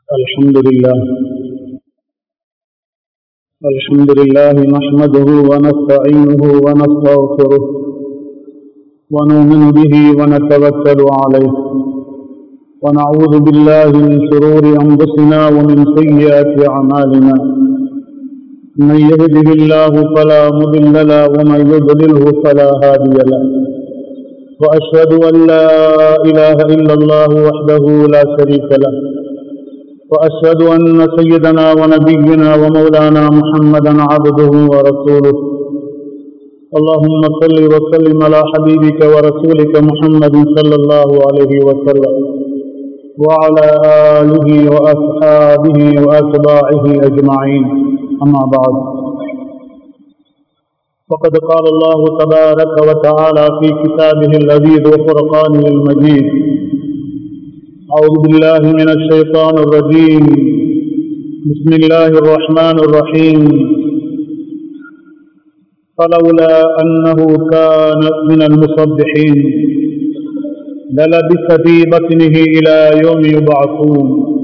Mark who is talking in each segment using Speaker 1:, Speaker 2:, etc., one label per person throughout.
Speaker 1: الحمد لله الحمد لله نحمده ونستعينه ونستغفره ونؤمن به ونتوكل عليه ونعوذ بالله من شرور أنفسنا ومن سيئات أعمالنا من يهده الله فلا مضل له ومن يضلله فلا هادي له وأشهد أن لا إله إلا الله وحده لا شريك له وأشهد أن سيدنا ونبينا ومولانا محمدا عبده ورسوله اللهم صل وسلم على حبيبك ورسولك محمد صلى الله عليه وسلم وعلى آله وأصحابه وأتباعه أجمعين أما بعد فقد قال الله تبارك وتعالى في كتابه العزيز وفرقانه المجيد أعوذ بالله من الشيطان الرجيم بسم الله الرحمن الرحيم فلولا أنه كان من المصبحين للبث في بطنه إلى يوم يبعثون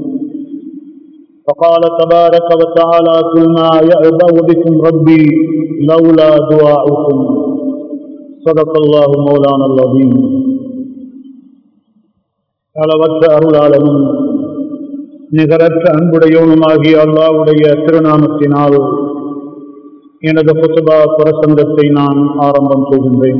Speaker 1: فقال تبارك وتعالى قل ما يأبأ بكم ربي لولا دعاؤكم صدق الله مولانا العظيم அளவற்ற அருளாளனும் நிகரற்ற அன்புடையவனுமாகிய அல்லாவுடைய திருநாமத்தினால் எனது புத்தபா பிரசங்கத்தை நான் ஆரம்பம் செய்கின்றேன்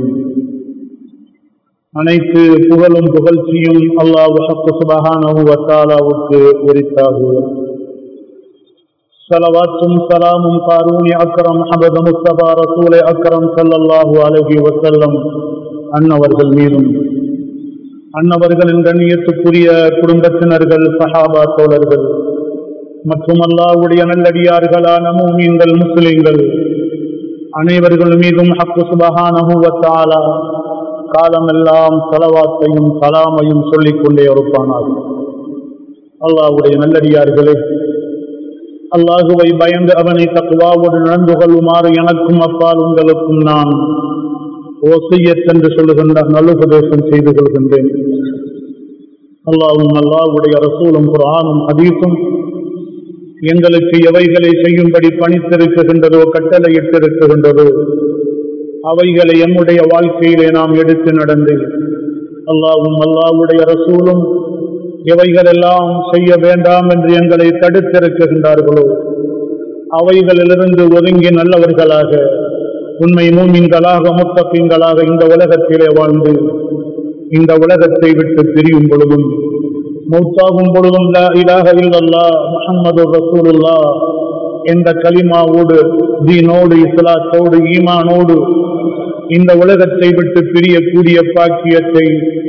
Speaker 1: அனைத்து புகழும் புகழ்ச்சியும் அல்லாஹ் சுபஹானவுக்கு உரித்தாகுவது சலவாத்தும் சலாமும் காரூனி அக்கரம் அபத முஸ்தபா ரசூலை அக்கரம் சல்லல்லாஹு அலஹி வசல்லம் அன்னவர்கள் மீதும் அன்னவர்களின் கண்ணியத்துக்குரிய குடும்பத்தினர்கள் சஹாபா தோழர்கள் மற்றும் அல்லாவுடைய நல்லடியார்களான மூமீன்கள் முஸ்லிம்கள் அனைவர்கள் மீதும் ஹக்கு சுபகானகுவத்தாலா காலமெல்லாம் சலவாத்தையும் கலாமையும் சொல்லிக் கொண்டே இருப்பானார் அல்லாவுடைய நல்லடியார்களே அல்லாஹுவை பயந்து அவனை தக்குவாவோடு நடந்து கொள்ளுமாறு எனக்கும் அப்பால் உங்களுக்கும் நான் ஓசையத் என்று சொல்லுகின்ற நல்லுபதேசம் செய்து கொள்கின்றேன் அல்லாவும் அல்லாவுடைய ரசூலும் குரானும் அதீசும் எங்களுக்கு எவைகளை செய்யும்படி பணித்திருக்கின்றதோ கட்டளையிட்டிருக்கின்றதோ அவைகளை எம்முடைய வாழ்க்கையிலே நாம் எடுத்து நடந்து அல்லாவும் அல்லாவுடைய ரசூலும் எவைகளெல்லாம் செய்ய வேண்டாம் என்று எங்களை தடுத்திருக்கின்றார்களோ அவைகளிலிருந்து ஒதுங்கி நல்லவர்களாக உண்மை மூமின்களாக முத்தப்பீன்களாக இந்த உலகத்திலே வாழ்ந்து இந்த உலகத்தை விட்டு பிரியும் பொழுதும் மௌத்தாகும் பொழுதும் இலாக இல்லல்லா முகமது ரசூலுல்லா என்ற கலிமாவோடு தீனோடு இஸ்லாத்தோடு ஈமானோடு இந்த உலகத்தை விட்டு பிரியக்கூடிய பாக்கியத்தை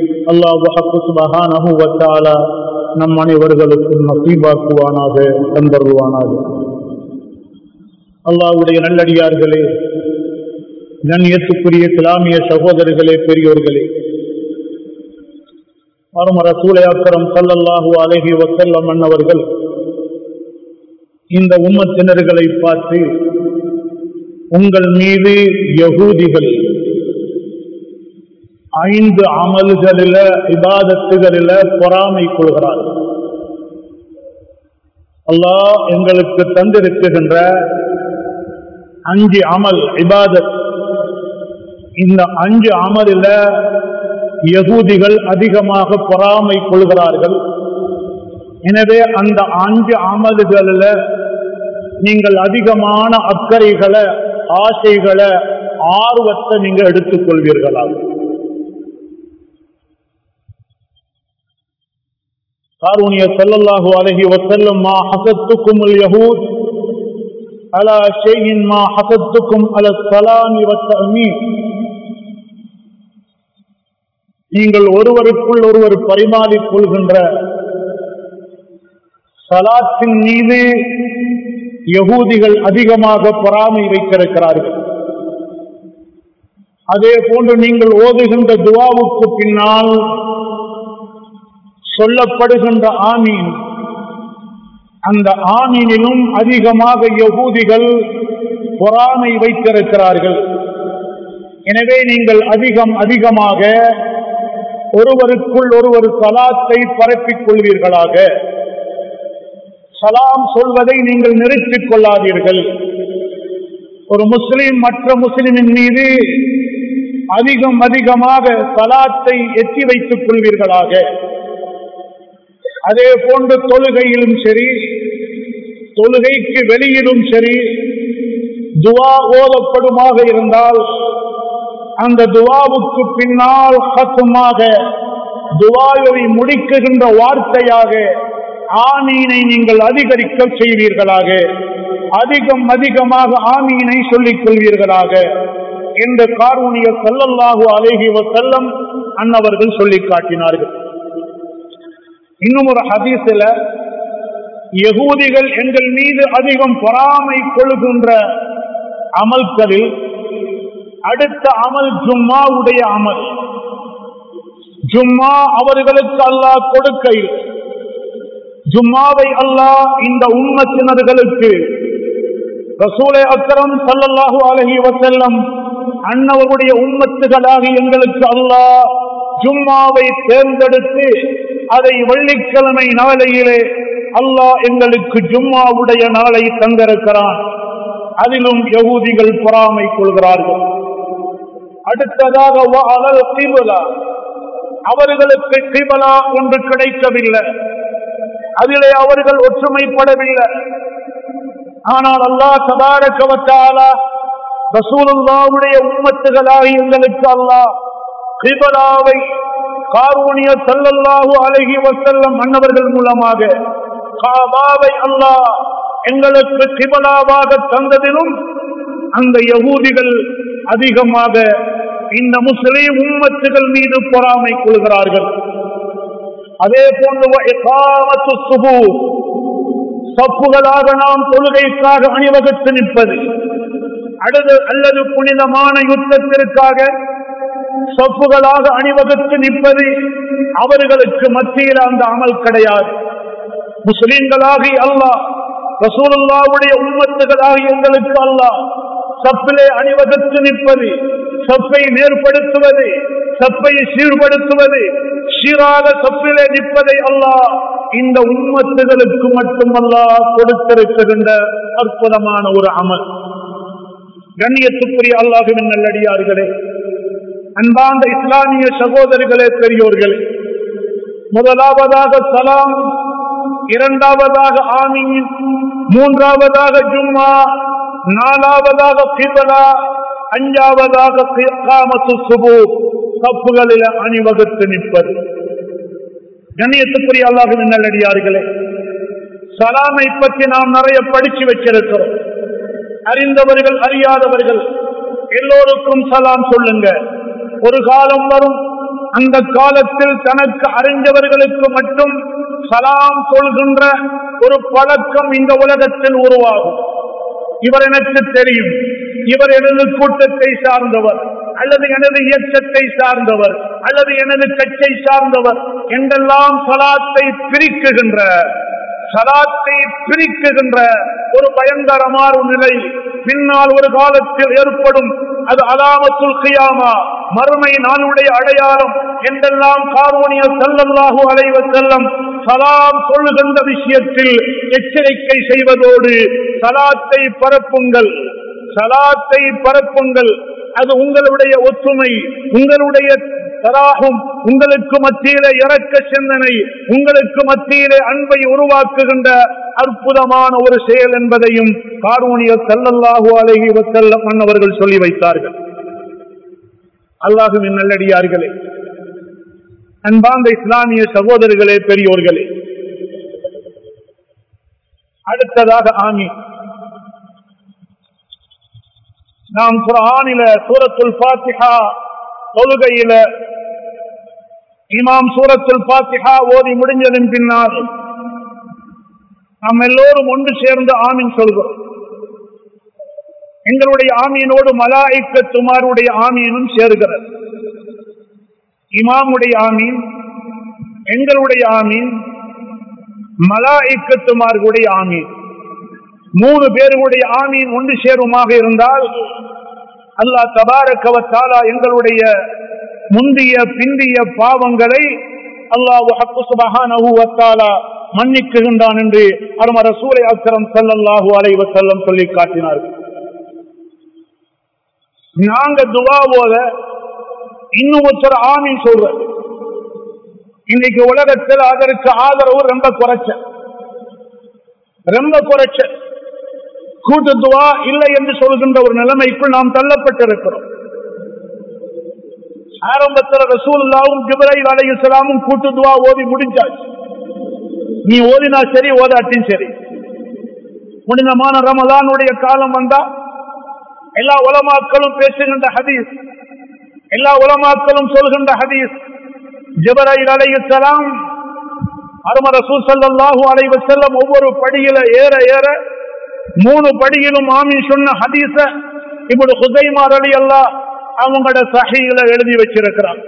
Speaker 1: அல்லாஹ் நம் அனைவர்களுக்கும் நசீபாக்குவானாக தந்தருவானாக அல்லாவுடைய நல்லடியார்களே கண்ணியத்துக்குரிய இஸ்லாமிய சகோதரர்களே பெரியோர்களே மருமர சூளையாக்கரம் சல்லல்லாஹு அலஹி வசல்லம் அன்னவர்கள் இந்த உம்மத்தினர்களை பார்த்து உங்கள் மீது யகூதிகள் ஐந்து அமல்களில இபாதத்துகளில பொறாமை கொள்கிறார்கள் அல்லாஹ் எங்களுக்கு தந்திருக்குகின்ற அஞ்சு அமல் இபாதத் இந்த அஞ்சு அமலில் யகூதிகள் அதிகமாக பொறாமை கொள்கிறார்கள் எனவே அந்த அஞ்சு அமல்களில் நீங்கள் அதிகமான அக்கறைகளை ஆசைகளை ஆர்வத்தை நீங்க எடுத்துக்கொள்வீர்களா காரூணிய செல்லல்லாஹு அலஹி வசல்லம் மா ஹசத்துக்கும் யஹூத் அலா ஷெயின் மா ஹசத்துக்கும் அல சலாமி வத்தமீன் நீங்கள் ஒருவருக்குள் ஒருவர் பரிமாறிக் கொள்கின்ற சலாத்தின் மீது யகூதிகள் அதிகமாக பொறாமை வைத்திருக்கிறார்கள் அதே போன்று நீங்கள் ஓதுகின்ற துவாவுக்கு பின்னால் சொல்லப்படுகின்ற ஆமீன் அந்த ஆமீனிலும் அதிகமாக யகூதிகள் பொறாமை வைத்திருக்கிறார்கள் எனவே நீங்கள் அதிகம் அதிகமாக ஒருவருக்குள் ஒருவர் சலாத்தை பரப்பிக் கொள்வீர்களாக சலாம் சொல்வதை நீங்கள் நிறுத்திக் கொள்ளாதீர்கள் ஒரு முஸ்லிம் மற்ற முஸ்லிமின் மீது அதிகம் அதிகமாக சலாத்தை எத்தி வைத்துக் கொள்வீர்களாக அதே போன்று தொழுகையிலும் சரி தொழுகைக்கு வெளியிலும் சரி துவா ஓதப்படுமாக இருந்தால் அந்த துவாவுக்கு பின்னால் சத்துமாக துவாவை முடிக்குகின்ற வார்த்தையாக ஆமீனை நீங்கள் அதிகரிக்க செய்வீர்களாக அதிகம் அதிகமாக ஆமீனை சொல்லிக் கொள்வீர்களாக என்ற காரூணிய செல்லல்லாஹு அலேஹி செல்லம் அன்னவர்கள் சொல்லி காட்டினார்கள் இன்னும் ஒரு ஹதீஸ்ல யகூதிகள் எங்கள் மீது அதிகம் பொறாமை கொள்கின்ற அமல்களில் அடுத்த அமல் ஜும்மாவுடைய அமல் ஜும்மா அவர்களுக்கு அல்லாஹ் கொடுக்கையில் ஜும்மாவை அல்லாஹ் இந்த உம்மத்தினர்களுக்கு ரசூலை அக்கரம் சல்லல்லாஹு அலஹி வசல்லம் அன்னவருடைய உம்மத்துகளாகி எங்களுக்கு அல்லாஹ் ஜும்மாவை தேர்ந்தெடுத்து அதை வெள்ளிக்கிழமை நாளையிலே அல்லாஹ் எங்களுக்கு ஜும்மாவுடைய நாளை தந்திருக்கிறான் அதிலும் யகூதிகள் பொறாமை கொள்கிறார்கள் அடுத்ததாக அவர்களுக்கு கிபலா ஒன்று கிடைக்கவில்லை அதிலே அவர்கள் ஒற்றுமைப்படவில்லை ஆனால் அல்லாஹ் சதாரக்கவத்தாலா ரசூலுல்லாவுடைய உம்மத்துகளாக எங்களுக்கு அல்லாஹ் கிபலாவை காரூணிய சல்லல்லாஹு அழகி வசல்லம் மன்னவர்கள் மூலமாக காபாவை அல்லாஹ் எங்களுக்கு கிபலாவாக தந்ததிலும் அந்த யகூதிகள் அதிகமாக இந்த முஸ்லீம் உம்மத்துகள் மீது பொறாமை கொள்கிறார்கள் அதே போன்று சப்புகளாக நாம் தொழுகைக்காக அணிவகுத்து நிற்பது அடுத்து அல்லது புனிதமான யுத்தத்திற்காக சொப்புகளாக அணிவகுத்து நிற்பது அவர்களுக்கு மத்தியில் அந்த அமல் கிடையாது முஸ்லிம்களாகி அல்லாஹ் ரசூலுல்லாவுடைய உம்மத்துகளாகி எங்களுக்கு அல்லாஹ் சப்பிலே அணிவகுத்து நிற்பது சப்பை நேர்படுத்துவது சப்பை சீர்படுத்துவது சீராக சப்பிலே நிற்பதை அல்லாஹ் இந்த உம்மத்துகளுக்கு மட்டுமல்லா கொடுத்திருக்கின்ற அற்புதமான ஒரு அமல் கண்ணியத்துக்குரிய அல்லாஹுவின் நல்லடியார்களே அன்பாந்த இஸ்லாமிய சகோதரர்களே பெரியோர்களே முதலாவதாக சலாம் இரண்டாவதாக ஆமீன் மூன்றாவதாக ஜும்மா நாலாவதாக கிபலா அஞ்சாவதாக காமத்து சுபு கப்புகளில் அணிவகுத்து நிற்பது கண்ணியத்துக்குரிய அல்லாஹுவின் நல்லடியார்களே சலாமை பற்றி நாம் நிறைய படிச்சு வச்சிருக்கிறோம் அறிந்தவர்கள் அறியாதவர்கள் எல்லோருக்கும் சலாம் சொல்லுங்க ஒரு காலம் வரும் அந்த காலத்தில் தனக்கு அறிஞ்சவர்களுக்கு மட்டும் சலாம் சொல்கின்ற ஒரு பழக்கம் இந்த உலகத்தில் உருவாகும் இவர் எனக்கு தெரியும் இவர் எனது கூட்டத்தை சார்ந்தவர் அல்லது எனது இயக்கத்தை சார்ந்தவர் அல்லது எனது கட்சை சார்ந்தவர் என்றெல்லாம் சலாத்தை பிரிக்குகின்ற சலாத்தை பிரிக்குகின்ற ஒரு பயங்கரமான நிலை பின்னால் ஒரு காலத்தில் ஏற்படும் அது அலாமத்துல் கியாமா மறுமை நாளுடைய அடையாளம் என்றெல்லாம் காரோனிய செல்லல்லாஹு அலைவ செல்லம் சலாம் சொல்லுகின்ற விஷயத்தில் எச்சரிக்கை செய்வதோடு சலாத்தை பரப்புங்கள் சலாத்தை பரப்புங்கள் அது உங்களுடைய ஒற்றுமை உங்களுடைய தராகும் உங்களுக்கு மத்தியிலே இறக்க சிந்தனை உங்களுக்கு மத்தியிலே அன்பை உருவாக்குகின்ற அற்புதமான ஒரு செயல் என்பதையும் காரூணிய செல்லல்லாஹு அலஹி வசல்லம் அன்னவர்கள் சொல்லி வைத்தார்கள் அல்லாஹுவின் நல்லடியார்களே அன்பாந்த இஸ்லாமிய சகோதரர்களே பெரியோர்களே அடுத்ததாக ஆமி நாம் குரானில சூரத்துல் பாத்திஹா தொழுகையில இமாம் சூரத்துல் பாத்திஹா ஓதி முடிஞ்சதன் பின்னால் நாம் எல்லோரும் ஒன்று சேர்ந்து ஆமீன் சொல்கிறோம் எங்களுடைய ஆமீனோடு மலாய்க்கத்துமாருடைய ஆமீனும் சேர்கிறது இமாமுடைய ஆமீன் எங்களுடைய ஆமீன் மலாய்க்கத்துமார்களுடைய ஆமீன் மூணு பேருடைய ஆமீன் ஒன்று சேருமாக இருந்தால் அல்லாஹ் தபாரக்கவத்தாலா எங்களுடைய முந்திய பிந்திய பாவங்களை அல்லாஹு ஹக்கு சுபஹானஹு வத்தாலா மன்னிக்குகின்றான் என்று அருமர சூரை அக்கரம் சல்லல்லாஹு அலைவ செல்லம் சொல்லி காட்டினார்கள் நாங்க துவா போத இன்னும் ஒருத்தர் ஆமீன் சொல்றது இன்னைக்கு உலகத்தில் அதற்கு ஆதரவு ரொம்ப குறைச்ச ரொம்ப குறைச்ச கூட்டு துவா இல்லை என்று சொல்கின்ற ஒரு நிலைமைக்குள் நாம் தள்ளப்பட்டிருக்கிறோம் ஆரம்பத்தில் ரசூல்லாவும் ஜிப்ரைல் அலையுசலாமும் கூட்டு துவா ஓதி முடிஞ்சாச்சு நீ ஓதினா சரி ஓதாட்டியும் சரி முடிந்தமான ரமலானுடைய காலம் வந்தா எல்லா உலமாக்களும் பேசுகின்ற ஹதீஸ் எல்லா உலமாக்களும் சொல்கின்ற ஹதீஸ் ஜிபரைல் அலையுசலாம் அரும ரசூல் சல்லாஹூ அலைவ செல்லம் ஒவ்வொரு படியில ஏற ஏற மூணு படியிலும் ஆமீன் சொன்ன ஹதீஸ இப்படி ஹுசைமார் அலி அல்லா அவங்களோட சஹியில எழுதி வச்சிருக்கிறான்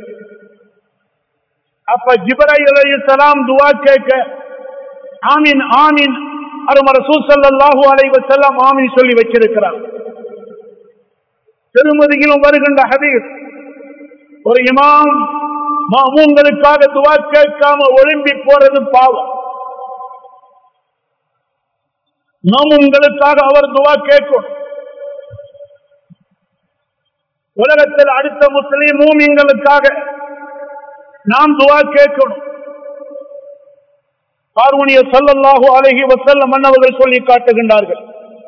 Speaker 1: அப்ப ஜிபரை அலையுசலாம் துவா கேட்க ஆமீன் ஆமீன் அரும ரசூல் சல்லாஹூ அலைவ செல்லம் ஆமீன் சொல்லி வச்சிருக்கிறார் திருமதியிலும் வருகின்ற ஹதீஸ் ஒரு இமாம் மாமூங்களுக்காக துவா கேட்காம ஒழும்பி போறது பாவம் மாமூங்களுக்காக அவர் துவா கேட்கும் உலகத்தில் அடுத்த முஸ்லீம் மூமிங்களுக்காக நாம் துவா கேட்கணும் பார்வனிய சொல்லல்லாஹு அழகி வசல்ல மன்னவர்கள் சொல்லி காட்டுகின்றார்கள்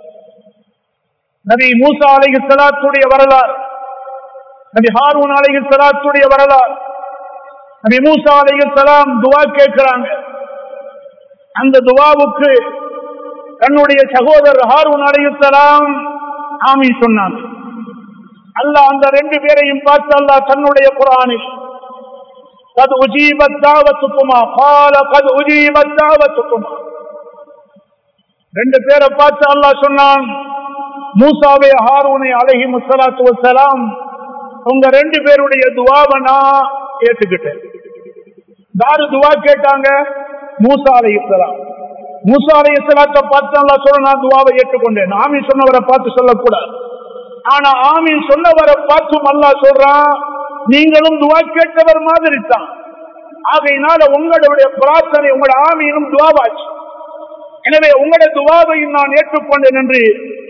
Speaker 1: நபி மூசா அலஹி சலாத்துடைய வரலாறு நபி ஹாரூன் அலஹி சலாத்துடைய வரலாறு நபி மூசா அலஹி சலாம் துவா கேட்கிறாங்க அந்த துவாவுக்கு தன்னுடைய சகோதரர் ஹாரூன் அலஹி சலாம் ஆமி சொன்னாங்க அல்லாஹ் அந்த ரெண்டு பேரையும் பார்த்து அல்லாஹ் தன்னுடைய குரானில் قد أجيبت دعوتكما قال قد أجيبت دعوتكما ரெண்டு பேரை பார்த்து அல்லாஹ் சொன்னான் மூசாவே ஹாரூனை அழகி முசலாத்து வசலாம் உங்க ரெண்டு பேருடைய துவாவை நான் ஏற்றுக்கிட்டேன் யாரு துவா கேட்டாங்க மூசா அலை இஸ்லாம் மூசா அலை இஸ்லாத்தை பார்த்து அல்லா சொல்ல நான் துவாவை ஏற்றுக்கொண்டேன் ஆமீன் சொன்னவரை பார்த்து சொல்லக்கூடாது ஆனா ஆமீன் சொன்னவரை பார்த்தும் அல்லா சொல்றான் நீங்களும் துவா கேட்டவர் மாதிரி தான் ஆகையினால உங்களுடைய பிரார்த்தனை உங்களோட ஆமீனும் துவாவாச்சு எனவே உங்களுடைய துவாவையும் நான் ஏற்றுக்கொண்டேன் என்று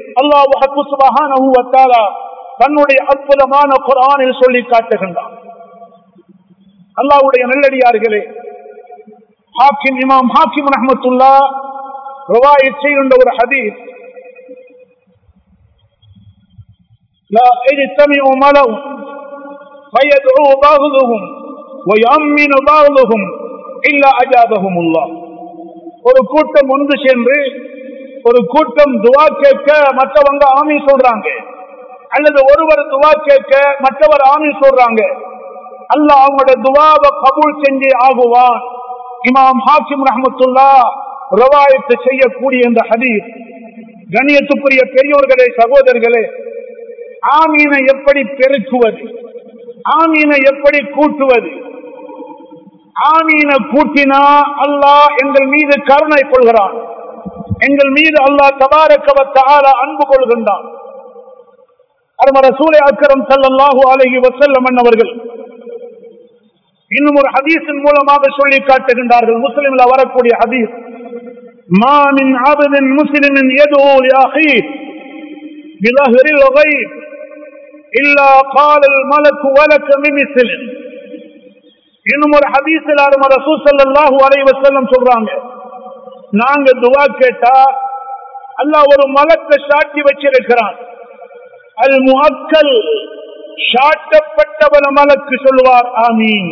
Speaker 1: அல்லாஹ் தன்னுடைய அற்புதமான குரானில் சொல்லி காட்டுகின்றான் அல்லாவுடைய நல்லடியார்களே ஹாக்கிம் இமாம் ஹாக்கிம் ரஹமத்துல்லா ரவாயை செய்கின்ற ஒரு ஹதீஸ் لا اجتمع ملو فيدعو بعضهم ويؤمن بعضهم إلا أجابهم الله ஒரு கூட்டம் ஒன்று சென்று ஒரு கூட்டம் துவா கேட்க மற்றவங்க ஆமி சொல்றாங்க அல்லது ஒருவர் துவா கேட்க மற்றவர் ஆமி சொல்றாங்க அல்ல அவங்களோட துவாவை கபூல் செஞ்சே ஆகுவான் இமாம் ஹாக்கிம் ரஹமத்துல்லா ரவாயத்து செய்யக்கூடிய இந்த ஹதீஸ் கண்ணியத்துக்குரிய பெரியோர்களே சகோதரர்களே ஆமீனை எப்படி பெருக்குவது ஆமீனை எப்படி கூட்டுவது ஆமீனை கூட்டினா அல்லாஹ் எங்கள் மீது கருணை கொள்கிறான் எங்கள் மீது அல்லாஹ் தபாரக்கவத்தால அன்பு கொள்கின்றான் அருமர சூலை அக்கரம் சல்லாஹூ அலஹி வசல்லம் அவர்கள் இன்னும் ஒரு ஹதீஸின் மூலமாக சொல்லி காட்டுகின்றார்கள் முஸ்லிம்ல வரக்கூடிய ஹதீஸ் மாமின் ஆபதின் முஸ்லிமின் எதோ யாஹி بظهر الغيب إلا قال الملك ولك بمثل இன்னும் ஒரு ஹதீஸில் அரும ரசூல் ஸல்லல்லாஹு அலைஹி வஸல்லம் சொல்றாங்க நாங்க துவா கேட்டா அல்லாஹ் ஒரு மலக்க சாட்சி வச்சிருக்கிறான் அல் முஅக்கல் சாட்டப்பட்டவன மலக்கு சொல்லுவார் ஆமீன்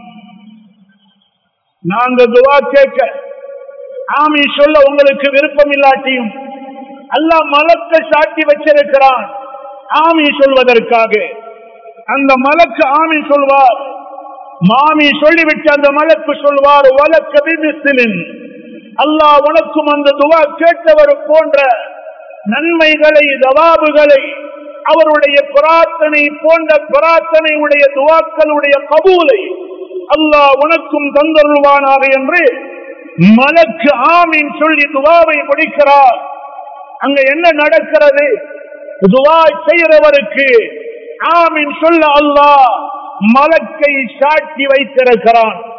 Speaker 1: நாங்க துவா கேட்க ஆமீ சொல்ல உங்களுக்கு விருப்பம் இல்லாட்டியும் அல்லாஹ் மலக்க சாட்டி வச்சிருக்கிறான் ஆமி சொல்வதற்காக அந்த மலக்கு ஆமி சொல்வார் மாமி சொல்லிவிட்டு அந்த மலக்கு சொல்வார் வழக்கபின் அல்லாஹ் உனக்கும் அந்த துவா கேட்டவர் போன்ற நன்மைகளை தவாபுகளை அவருடைய பிரார்த்தனை போன்ற பிரார்த்தனை உடைய துவாக்களுடைய கபூலை அல்லாஹ் உனக்கும் தந்தருள்வானாக என்று மலக்கு ஆமீன் சொல்லி துவாவை முடிக்கிறார் அங்க என்ன நடக்கிறது துவா செய்கிறவருக்கு ஆமீன் சொல்ல அல்லாஹ் மலக்கை சாட்சி வைத்திருக்கிறான்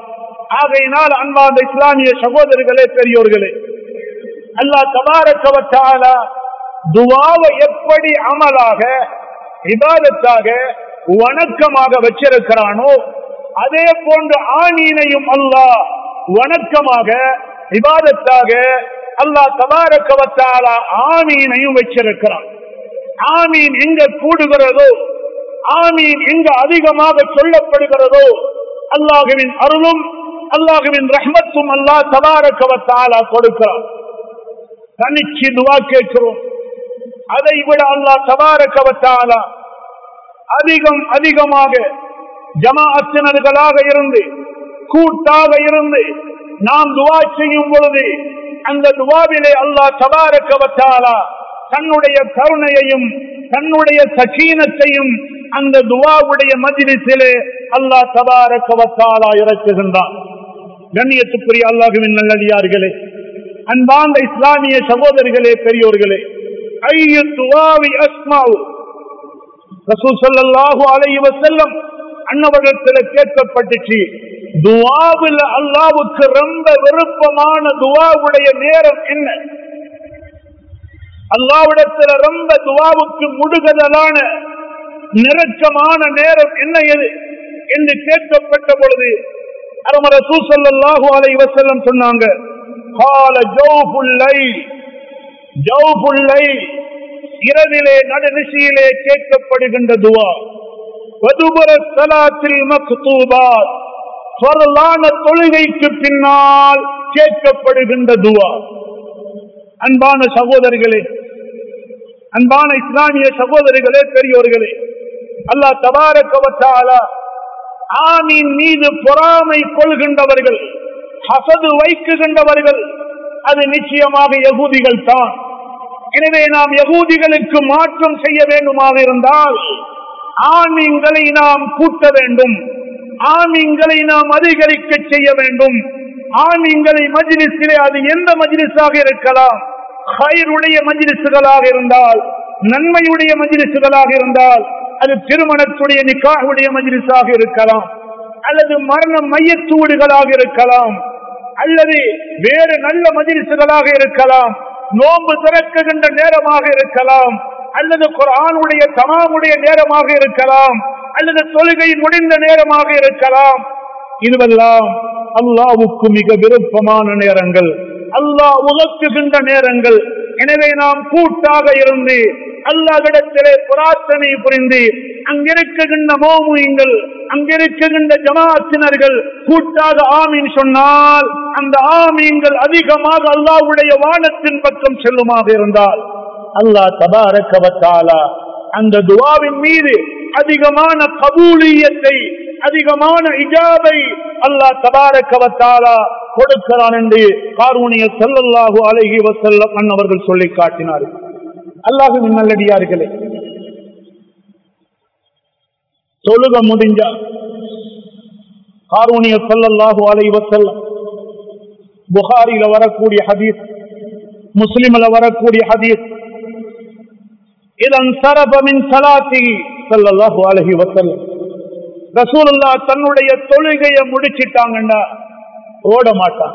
Speaker 1: ஆகையினால் அன்பார்ந்த இஸ்லாமிய சகோதரர்களே பெரியோர்களே அல்லாஹ் தபாரக்கவற்றால துவாவை எப்படி அமலாக இபாதத்தாக வணக்கமாக வச்சிருக்கிறானோ அதே போன்று ஆணீனையும் அல்லாஹ் வணக்கமாக இபாதத்தாக அல்லாஹ் தபாரக்கவத்தால ஆமீனையும் வச்சிருக்கிறான் ஆமீன் எங்க கூடுகிறதோ ஆமீன் எங்க அதிகமாக சொல்லப்படுகிறதோ அல்லாஹுவின் அருளும் அல்லாஹுவின் ரஹ்மத்தும் அல்லாஹ் தபாரக்கவத்தாலா கொடுக்கிறான் தனிச்சு துவா கேட்கிறோம் அதை விட அல்லாஹ் தபாரக்கவத்தாலா அதிகம் அதிகமாக ஜமாஅத்தினர்களாக இருந்து கூட்டாக இருந்து நாம் துவா செய்யும் பொழுது அந்த துவாவிலே அல்லாஹ் தபாரக்கவத்தாலா தன்னுடைய கருணையையும் தன்னுடைய சகீனத்தையும் அந்த துவாவுடைய மஜிலிசிலே அல்லாஹ் தபாரக்கவத்தாலா இறக்குகின்றான் கண்ணியத்துக்குரிய அல்லாஹுவின் நல்லடியார்களே அன்பார்ந்த இஸ்லாமிய சகோதரிகளே பெரியோர்களே ஐயு துவாவி அஸ்மாவு ரசூல் ஸல்லல்லாஹு அலைஹி வஸல்லம் அன்னவரிடத்தில் கேட்கப்பட்டுச்சு துவாவில் அல்லாவுக்கு ரொம்ப விருப்பமான துவாவுடைய நேரம் என்ன அல்லாவிடத்தில் ரொம்ப துவாவுக்கு முடுகதலான நெருக்கமான நேரம் என்ன எது என்று கேட்கப்பட்ட பொழுது அரமர சூசல்லாஹு அலை வசல்லம் சொன்னாங்க கால ஜௌபுல்லை ஜௌபுல்லை இரவிலே நடுநிசையிலே கேட்கப்படுகின்ற துவா வதுபுர சலாத்தில் மக்தூபா சொரலான தொழுகைக்கு பின்னால் கேட்கப்படுகின்ற துவா அன்பான சகோதரிகளே அன்பான இஸ்லாமிய சகோதரிகளே பெரியோர்களே அல்லாஹ் தபாரக்கவத்தாலா ஆமீன் மீது பொறாமை கொள்கின்றவர்கள் ஹசது வைக்குகின்றவர்கள் அது நிச்சயமாக யகூதிகள் தான் எனவே நாம் யகூதிகளுக்கு மாற்றம் செய்ய வேண்டுமாக இருந்தால் ஆமீன்களை நாம் கூட்ட வேண்டும் ஆமீன்களை நாம் அதிகரிக்க செய்ய வேண்டும் ஆமீன்களை மஜ்லிஸிலே அது எந்த மஜ்லிஸாக இருக்கலாம் ஹைருடைய மஜ்லிசுகளாக இருந்தால் நன்மையுடைய மஜ்லிசுகளாக இருந்தால் அது திருமணத்துடைய நிக்காவுடைய மஜ்லிஸாக இருக்கலாம் அல்லது மரண மையத்தூடுகளாக இருக்கலாம் அல்லது வேறு நல்ல மஜ்லிசுகளாக இருக்கலாம் நோன்பு திறக்குகின்ற நேரமாக இருக்கலாம் அல்லது குரானுடைய தமாமுடைய நேரமாக இருக்கலாம் அல்லது தொழுகை முடிந்த நேரமாக இருக்கலாம் இதுவெல்லாம் அல்லாவுக்கு மிக விருப்பமான நேரங்கள் அல்லாஹ் உலக்குகின்ற நேரங்கள் எனவே நாம் கூட்டாக இருந்து அல்லாஹிடத்திலே பிரார்த்தனை புரிந்து அங்கிருக்குகின்ற மோமுயங்கள் அங்கிருக்குகின்ற ஜமாத்தினர்கள் கூட்டாக ஆமீன் சொன்னால் அந்த ஆமீன்கள் அதிகமாக அல்லாஹ்வுடைய வானத்தின் பக்கம் செல்லுமாக இருந்தால் அல்லாஹ் தபாரக்கவத்தாலா அந்த துவாவின் மீது அதிகமான கபூலியத்தை அதிகமான இஜாபை அல்லாஹ் தபாரக்கவத்தாலா கொடுக்கிறான் என்று காரூணிய செல்லல்லாஹு அழகி வசல்லம் அன்னவர்கள் சொல்லி காட்டினார்கள் அல்லாஹுவின் நல்லடியார்களே தொழுக முடிஞ்சா காரூணிய செல்லல்லாஹு அலைஹி வசல்லம் புகாரில வரக்கூடிய ஹதீஸ் முஸ்லிம்ல வரக்கூடிய ஹதீஸ் இதன் சரபமின் சலாத்தி சல்லல்லாஹு அலைஹி வசல்லம் ரசூலுல்லா தன்னுடைய தொழுகையை முடிச்சிட்டாங்கன்னா ஓட மாட்டான்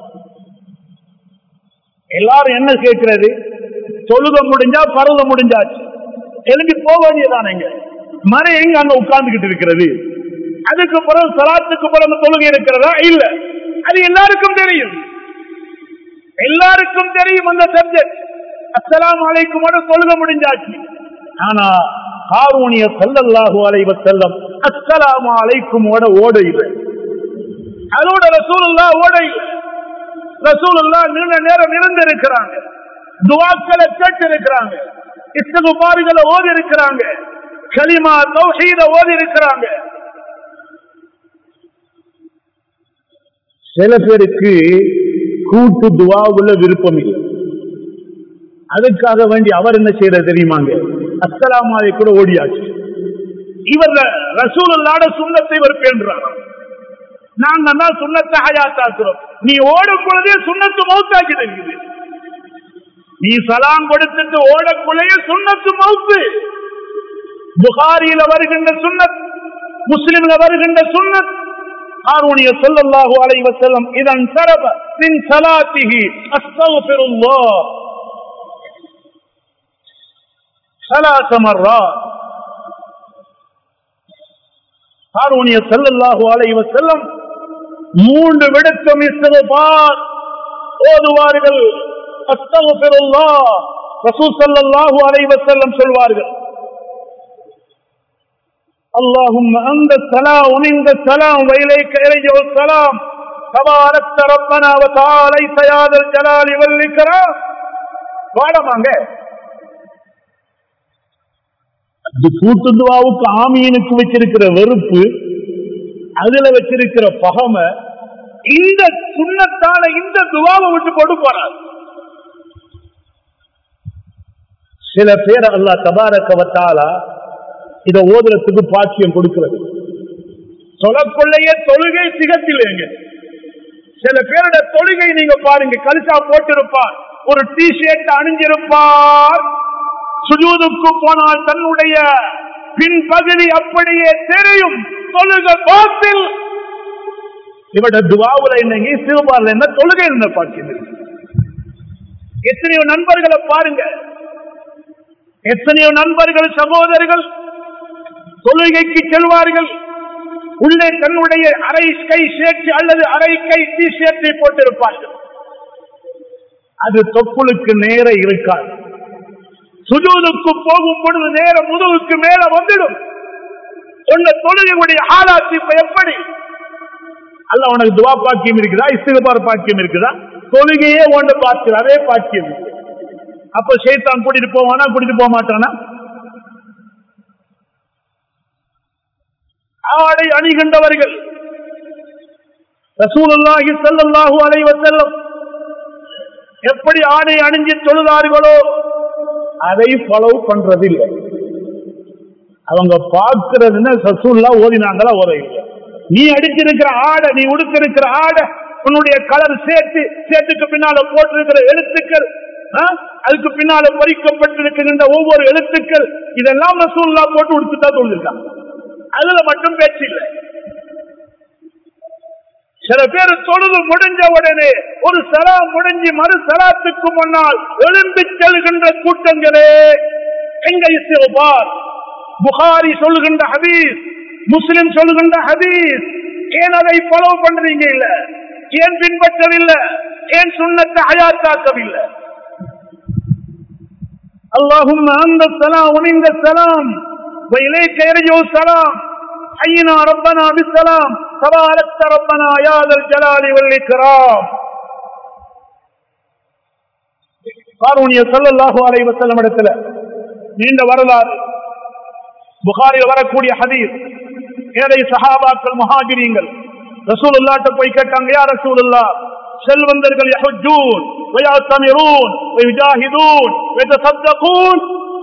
Speaker 1: எல்லாரும் என்ன கேட்கிறது தொழுக முடிஞ்சா பருவ முடிஞ்சாச்சு எழுப்பி போக வேண்டியதானங்க மறை எங்க அங்க உட்கார்ந்துகிட்டு இருக்கிறது அதுக்கு பிறகு சலாத்துக்கு பிறகு தொழுகை இருக்கிறதா இல்ல அது எல்லாருக்கும் தெரியும் எல்லாருக்கும் தெரியும் அந்த சப்ஜெக்ட் அஸ்லாம் அலைக்கும் தொழுக முடிஞ்சாச்சு ஆனா ஹாரூனிய சல்லல்லாஹு அலைவ செல்லம் அஸ்லாம் அலைக்கும் ஓட இல்லை அதோட ரசூலுல்லா ஓட இல்லை ரசூலுல்லா நீண்ட நேரம் இருந்து இருக்கிறாங்க துவாக்களை கேட்டு இருக்கிறாங்க இஸ்தகுபாரிகளை ஓதி இருக்கிறாங்க கலிமா தௌஹீத ஓதி இருக்கிறாங்க சில பேருக்கு கூட்டு துவாவுல விருப்பம் இல்லை அதுக்காக வேண்டி அவர் என்ன செய்யற தெரியுமாங்க அஸ்தலாமாவை கூட ஓடியாச்சு இவர் ரசூலுல்லாட சுண்ணத்தை இவர் பேண்டுறார் நாங்க தான் சுண்ணத்தை ஹயாத்தாக்குறோம் நீ ஓடும் பொழுதே சுண்ணத்து மௌத்தாக்கி இருக்குது நீ சலாம் கொடுத்துட்டு ஓடக்குள்ளேயே சுண்ணத்து மௌத்து புகாரியில வருகின்ற சுண்ணத் முஸ்லிம்ல வருகின்ற சுண்ணத் ஹாரூனிய ஸல்லல்லாஹு அலைஹி வஸல்லம் இதன் சரப மின் ஸலாத்திஹி அஸ்தக்ஃபிருல்லாஹ் ثلاث مرات ஹாரூனிய ஸல்லல்லாஹு அலைஹி வஸல்லம் மூன்று விடுக்கம் இஸ்திக்பார் ஓதுவார்கள் அஸ்தக்ஃபிருல்லாஹ் ரசூல் ஸல்லல்லாஹு அலைஹி வஸல்லம் சொல்வார்கள் اللهم أنت السلام ومنك السلام وإليك يرجع السلام تباركت ربنا وتعاليت يا ذا الجلال والإكرام பாடமாங்க இது கூட்டு துவாவுக்கு ஆமீனுக்கு வச்சிருக்கிற வெறுப்பு அதுல வச்சிருக்கிற பகமை இந்த சுண்ணத்தான இந்த துவாவை விட்டு போட்டு போறார் சில பேர் அல்லா தபாரக்கவத்தாலா இதை ஓதுறதுக்கு பாக்கியம் கொடுக்கிறது தொலைக்கொள்ளையே தொழுகை சிகத்தில்லைங்க சில பேரோட தொழுகை நீங்க பாருங்க கலிசா போட்டிருப்பார் ஒரு டி ஷர்ட் அணிஞ்சிருப்பார் சுஜூதுக்கு போனால் தன்னுடைய பின்பகுதி அப்படியே தெரியும் தொழுக பாத்தில் இவட துவாவுல என்னங்க சிவபார்ல என்ன தொழுகை என்ன பார்க்கிறது எத்தனையோ நண்பர்களை பாருங்க எத்தனையோ நண்பர்கள் சகோதரர்கள் தொழுகைக்கு செல்வார்கள் உள்ளே தன்னுடைய அரை கை ஷர்ட் அல்லது அரை கை டி ஷர்ட்டை போட்டிருப்பார்கள் அது தொப்புளுக்கு நேர இருக்காது சுஜூதுக்கு போகும் பொழுது நேர முதுகுக்கு மேல வந்துடும் சொன்ன தொழுகையுடைய ஆளாத்து இப்ப எப்படி அல்ல உனக்கு துவா பாக்கியம் இருக்குதா இஸ்திகபார் பாக்கியம் இருக்குதா தொழுகையே ஒன்று பார்த்து அதே பாக்கியம் இருக்கு. அப்ப சேத்தான் கூட்டிட்டு போவானா கூட்டிட்டு போக மாட்டானா ஆடை அணிகின்றவர்கள் ரசூலுல்லாஹி ஸல்லல்லாஹு அலைஹி வஸல்லம் எப்படி ஆடை அணிஞ்சு தொழுதார்களோ அதை ஃபாலோ பண்றது இல்லை அவங்க பார்க்கிறதுன்னு ரசூல்லா ஓதினாங்களா ஓத இல்லை நீ அடிச்சிருக்கிற ஆடை நீ உடுத்திருக்கிற ஆடை உன்னுடைய கலர் சேர்த்து சேர்த்துக்கு பின்னால போட்டிருக்கிற எழுத்துக்கள் ஆ? அதுக்கு பின்னால பொறிக்கப்பட்டிருக்கின்ற ஒவ்வொரு எழுத்துக்கள் இதெல்லாம் ரசூல்லா போட்டு உடுத்துட்டா தொழுதிருக்காங்க அதுல மட்டும் பேச்சு இல்லை சில பேர் தொழுது முடிஞ்ச உடனே ஒரு சலாம் முடிஞ்சு மறு சலாத்துக்கு முன்னால் எழும்பி செல்கின்ற கூட்டங்களே எங்க இஸ்திகபார் புகாரி சொல்லுகின்ற ஹதீஸ் முஸ்லிம் சொல்லுகின்ற ஹதீஸ் ஏன் அதை ஃபாலோ பண்றீங்க இல்ல ஏன் பின்பற்றவில்லை ஏன் சுண்ணத்தை ஹயாத்தாக்கவில்லை اللهم أنت السلام ومنك السلام وإليك يرجع السلام حينا ربنا بالسلام تباركت ربنا يا ذا الجلال والإكرام காரூணிய சல்லல்லாஹு அலைஹி வஸல்லம் இடத்துல நீண்ட வரலாறு புகாரில் வரக்கூடிய ஹதீஸ் ஏழை சஹாபாக்கள் முஹாஜிரீங்கள் ரசூலுல்லாஹ்ட்ட போய் கேட்டாங்க யா ரசூலுல்லாஹ் செல்வந்தர்கள் யஹஜூன் வயத்தமிரூன் வயுஜாஹிதூன் வயதசத்தகூன்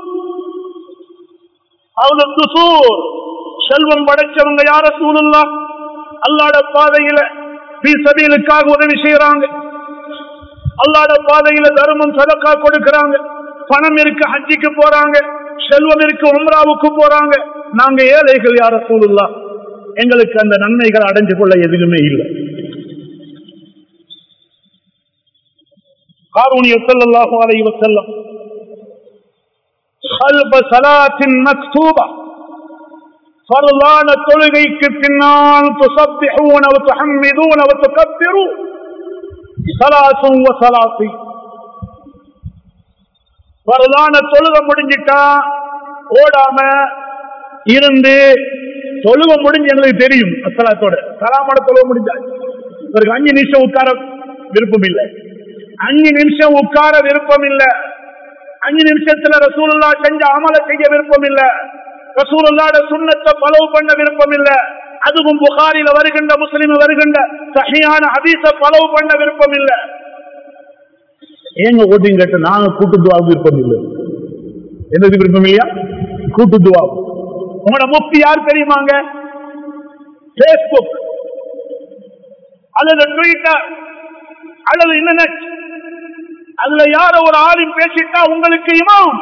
Speaker 1: அவங்க துசூர் செல்வம் படைச்சவங்க யார சூழல்லா அல்லாட பாதையில சபீலுக்காக உதவி செய்யறாங்க அல்லாட பாதையில தர்மம் சதக்கா கொடுக்கறாங்க பணம் இருக்கு ஹஜ்ஜிக்கு போறாங்க செல்வம் இருக்கு உம்ராவுக்கு போறாங்க நாங்க ஏழைகள் யார சூழல்லா எங்களுக்கு அந்த நன்மைகள் அடைஞ்சு கொள்ள எதுவுமே இல்லை காரூணிய ஸல்லல்லாஹு அலைஹி வஸல்லம் خلف صلاة مكتوبة فرضان தொழுகைக்கு பின்னால் تسبحون وتحمدون وتكبروا صلاة وصلاة வரலான தொழுக முடிஞ்சிட்டா ஓடாம இருந்து தொழுக முடிஞ்சு எங்களுக்கு தெரியும் அசலாத்தோட சலாமோட தொழுக முடிஞ்சா இவருக்கு அஞ்சு நிமிஷம் உட்கார விருப்பம் இல்லை அஞ்சு நிமிஷம் உட்கார விருப்பம் இல்லை அஞ்சு நிமிஷத்துல ரசூலுல்லா செஞ்ச அமல செய்ய விருப்பம் இல்ல ரசூலுல்லாட சுண்ணத்தை பலவு பண்ண விருப்பம் இல்ல அதுவும் புகாரில வருகின்ற முஸ்லிம் வருகின்ற சஹியான ஹதீஸ பலவு பண்ண விருப்பம் இல்ல ஏங்க ஓட்டிங் கேட்ட நாங்க கூட்டு துவாவுக்கு விருப்பம் இல்லை என்னது விருப்பம் இல்லையா கூட்டு துவாவு உங்களோட முக்தி யார் தெரியுமாங்க பேஸ்புக் அல்லது ட்விட்டர் அல்லது இன்டர்நெட் அதுல யார ஒரு ஆளும் பேசிட்டா உங்களுக்கு இமாம்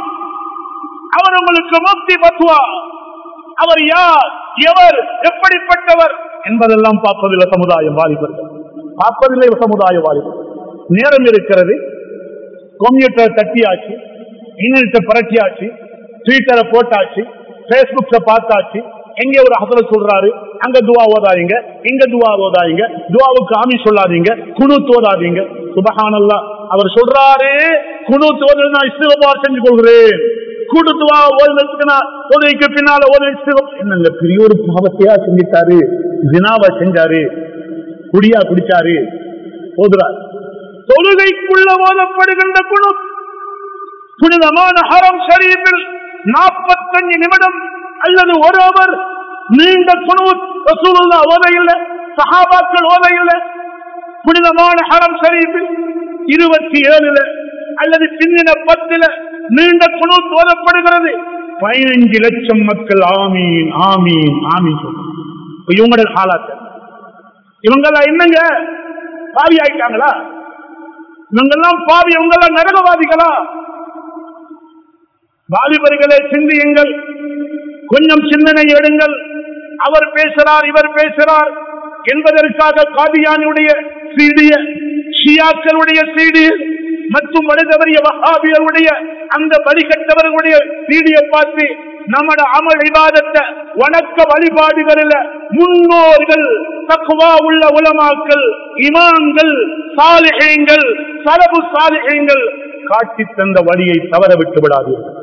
Speaker 1: அவர் உங்களுக்கு முக்தி பத்துவா அவர் யார் எவர் எப்படிப்பட்டவர் என்பதெல்லாம் பார்ப்பதில்லை சமுதாயம் வாலிபர்கள் பார்ப்பதில்லை சமுதாய வாலிபர் நேரம் இருக்கிறது கம்ப்யூட்டர் தட்டியாச்சு இன்டர்நெட்டை புரட்டியாச்சு ட்விட்டரை போட்டாச்சு பேஸ்புக்ல பார்த்தாச்சு எங்க ஒரு ஹசல சொல்றாரு அங்க துவா ஓதாதீங்க இங்க துவா ஓதாதீங்க துவாவுக்கு ஆமி சொல்லாதீங்க குழு தோதாதீங்க சுபஹானல்லா அவர் சொல்றாரு குழு தோதல் நான் இஸ்திகபார் செஞ்சு கொள்கிறேன் கூட்டு துவா ஓதுனதுக்கு நான் உதவிக்கு பின்னால ஓதுவை என்னங்க பெரிய ஒரு பாவத்தையா செஞ்சிட்டாரு வினாவை செஞ்சாரு குடியா குடிச்சாரு ஓதுறாரு தொழுகைக்குள்ள ஓதப்படுகின்ற குழு புனிதமான ஹரம் ஷரீஃபில் நாற்பத்தஞ்சு நிமிடம் அல்லது ஒரு அவர் நீண்ட குழு ரசூலுல்லா ஓத இல்லை சஹாபாக்கள் ஓத இல்லை புனிதமான ஹரம் ஷரீஃபில் இருபத்தி ஏழுல அல்லது பின்னின பத்துல நீண்ட குழு ஓதப்படுகிறது பதினஞ்சு லட்சம் மக்கள் ஆமீன் ஆமீன் ஆமீன் சொல்றாங்க. இப்ப இவங்களோட காலாத்த இவங்கெல்லாம் என்னங்க பாவி ஆயிட்டாங்களா இவங்கெல்லாம் பாவி இவங்கெல்லாம் நரகவாதிகளா வாலிபர்களே சிந்தியுங்கள் கொஞ்சம் சிந்தனை எடுங்கள் அவர் பேசுறார் இவர் பேசுறார் என்பதற்காக காதியானுடைய சீடிய ஷியாக்களுடைய சீடி மற்றும் மனிதவரிய வஹாபியருடைய அந்த வழிகட்டவர்களுடைய சீடியை பார்த்து நம்மட அமல் விவாதத்தை வணக்க வழிபாடுகளில் முன்னோர்கள் தக்குவா உள்ள உலமாக்கள் இமான்கள் சாலிகங்கள் சலபு சாலிகங்கள் காட்டி தந்த வழியை தவற விட்டு விடாதீர்கள்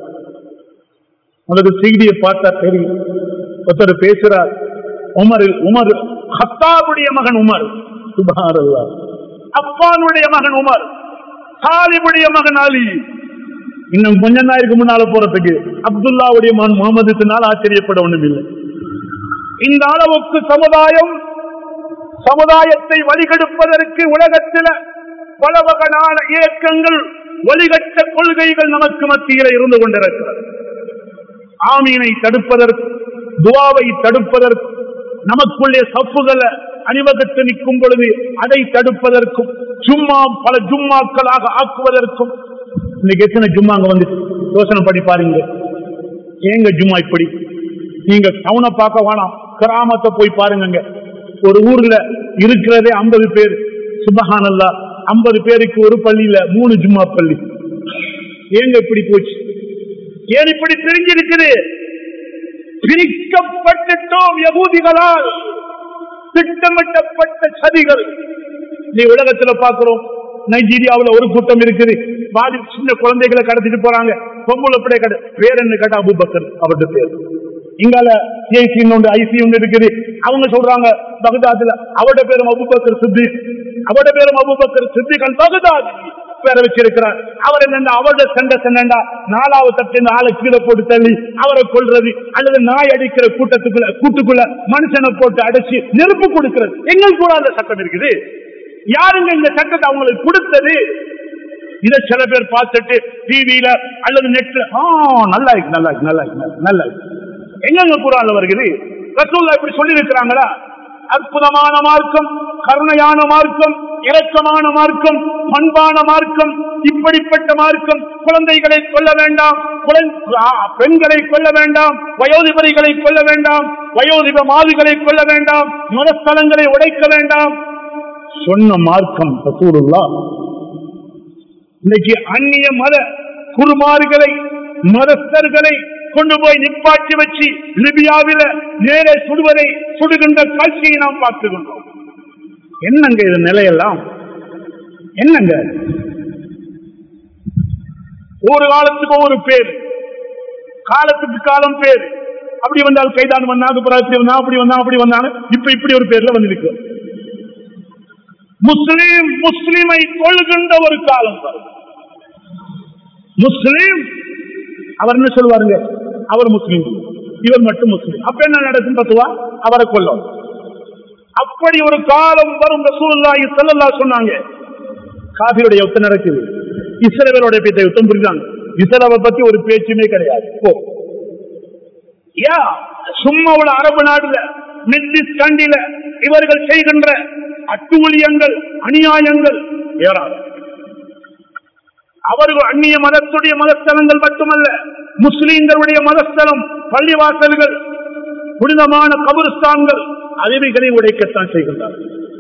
Speaker 1: உனக்கு செய்தியை பார்த்தா தெரியும் ஒருத்தர் பேசுறார் உமரில் உமர் ஹத்தாவுடைய மகன் உமர் சுபாரல்லா அப்பானுடைய மகன் உமர் சாலிபுடைய மகன் அலி இன்னும் கொஞ்ச நாளைக்கு முன்னால போறதுக்கு அப்துல்லாவுடைய மகன் முகமதுனால ஆச்சரியப்பட ஒண்ணும் இல்லை இந்த அளவுக்கு சமுதாயம் சமுதாயத்தை வழிகெடுப்பதற்கு உலகத்தில பல வகையான இயக்கங்கள் வழிகட்ட கொள்கைகள் நமக்கு மத்தியில் இருந்து கொண்டிருக்கிறது ஆமீனை தடுப்பதற்கு துவாவை தடுப்பதற்கு நமக்குள்ளே சப்புகளை அணிவகுத்து நிற்கும் பொழுது அதை தடுப்பதற்கும் சும்மா பல ஜும்மாக்களாக ஆக்குவதற்கும் இன்னைக்கு எத்தனை ஜும்மா அங்க வந்து யோசனை பண்ணி பாருங்க ஏங்க ஜும்மா இப்படி நீங்க டவுனை பார்க்க வேணாம் கிராமத்தை போய் பாருங்க ஒரு ஊர்ல இருக்கிறதே ஐம்பது பேர் சுபஹானல்லா ஐம்பது பேருக்கு ஒரு பள்ளியில மூணு ஜும்மா பள்ளி ஏங்க இப்படி போச்சு ஏன் இப்படி பிரிஞ்சிருக்குது பிரிக்கப்பட்டுட்டோம் யகூதிகளால் திட்டமிட்டப்பட்ட சதிகள் நீ உலகத்துல பாக்குறோம் நைஜீரியாவுல ஒரு கூட்டம் இருக்குது பாதி சின்ன குழந்தைகளை கடத்திட்டு போறாங்க பொம்பளை பிள்ளை கட பேர் என்ன கேட்டா அபுபக்கர் அவருடைய பேர் இங்கால ஏசி ஒன்று ஐசி ஒன்று இருக்குது அவங்க சொல்றாங்க பகதாதுல அவட பேரும் அபுபக்கர் சித்தி அவட பேரும் அபுபக்கர் சித்திகன் பகதாத் பேர வச்சிருக்கிறார் அவர் என்னண்டா அவரோட சண்டை சண்டா நாலாவது தட்டு ஆளை கீழே போட்டு தள்ளி அவரை கொள்றது அல்லது நாய் அடிக்கிற கூட்டத்துக்குள்ள கூட்டுக்குள்ள மனுஷனை போட்டு அடைச்சு நெருப்பு கொடுக்கிறது எங்களுக்கு கூட அந்த சட்டம் இருக்குது யாருங்க இந்த சட்டத்தை அவங்களுக்கு கொடுத்தது இதை சில பேர் பார்த்துட்டு டிவியில அல்லது நெட்ல ஆ நல்லா இருக்கு நல்லா இருக்கு நல்லா இருக்கு நல்லா இருக்கு எங்கெங்க குரான்ல வருகிறது ரசூல்லா இப்படி சொல்லி இருக்கிறாங்களா அற்புதமான மார்க்கம் கருணையான மார்க்கம் இரக்கமான மார்க்கம் பண்பான மார்க்கம் இப்படிப்பட்ட மார்க்கம் குழந்தைகளை கொல்ல வேண்டாம் குழந்தை- ஆ, பெண்களை கொல்ல வேண்டாம் வயோதிபரிகளை கொல்ல வேண்டாம் வயோதிப மாதுகளை கொல்ல வேண்டாம் மதஸ்தலங்களை உடைக்க வேண்டாம் சொன்ன மார்க்கம் ரசூலுல்லா இன்னைக்கு அந்நிய மத குருமார்களை மதஸ்தர்களை கொண்டு போய் நிப்பாட்டி வச்சு லிபியாவில நேரே சுடுவதை சுடுகின்ற காட்சியை நாம் பார்த்துகின்றோம் என்னங்க இது நிலையெல்லாம் என்னங்க ஒரு காலத்துக்கு ஒரு பேர் காலத்துக்கு காலம் பேர் அப்படி வந்தால் கைதான் வந்தாங்க அப்புறம் இப்படி வந்தா அப்படி வந்தா அப்படி வந்தாங்க இப்ப இப்படி ஒரு பேர்ல வந்திருக்கு முஸ்லீம் முஸ்லிமை கொள்கின்ற ஒரு காலம் வரும் முஸ்லீம் அவர் என்ன சொல்லுவாருங்க அவர் முஸ்லீம் இவர் மட்டும் முஸ்லீம் அப்ப என்ன நடக்கும் பத்துவா அவரை கொல்லும் அப்படி ஒரு காலம் வரும் ரசூலுல்லாஹி ஸல்லல்லாஹு சொன்னாங்க காபிருடைய யுத்தம் நடக்குது இஸ்ரவேலோட பேச்சை யுத்தம் புரிஞ்சாங்க இஸ்ரேலை பத்தி ஒரு பேச்சுமே கிடையாது போ யா சும்மா உள்ள அரபு நாடுல மிடில் கண்டில இவர்கள் செய்கின்ற அட்டூழியங்கள் அநியாயங்கள் ஏராளம் அவர்கள் அந்நிய மதத்துடைய மதஸ்தலங்கள் மட்டுமல்ல முஸ்லீம்களுடைய மதஸ்தலம் பள்ளிவாசல்கள் புனிதமான கபுரஸ்தான்கள் அறிவுகளை உடைக்கத்தான் செய்கின்றார்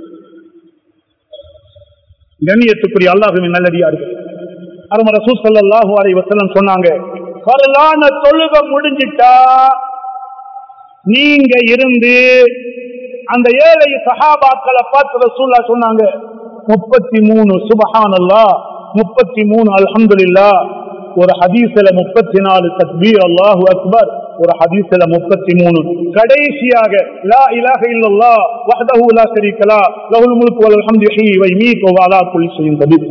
Speaker 1: கண்ணியத்துக்குரிய அல்லாஹுவின் நல்லடியார்கள் அரும ரசூல் ஸல்லல்லாஹு அலைஹி வஸல்லம் சொன்னாங்க பரலான தொழுக முடிஞ்சிட்டா நீங்க இருந்து அந்த ஏழை சஹாபாக்களை பார்த்து ரசூல்லா சொன்னாங்க முப்பத்தி மூணு சுபஹான் அல்லா முப்பத்தி மூணு அல்ஹம்துலில்லா ஒரு ஹதீஸ்ல முப்பத்தி நாலு தக்பீர் அல்லாஹு அக்பர் ஒரு ஹதீஸ்ல முப்பத்தி மூணு கடைசியாக லா இலாஹ இல்லல்லா வஹ்தஹு லா ஷரீக லா லஹுல் முல்கு வல் ஹம்து யுஹ்யி வ யுமீத் வ அலா குல்லி ஷைஇன் கதீர்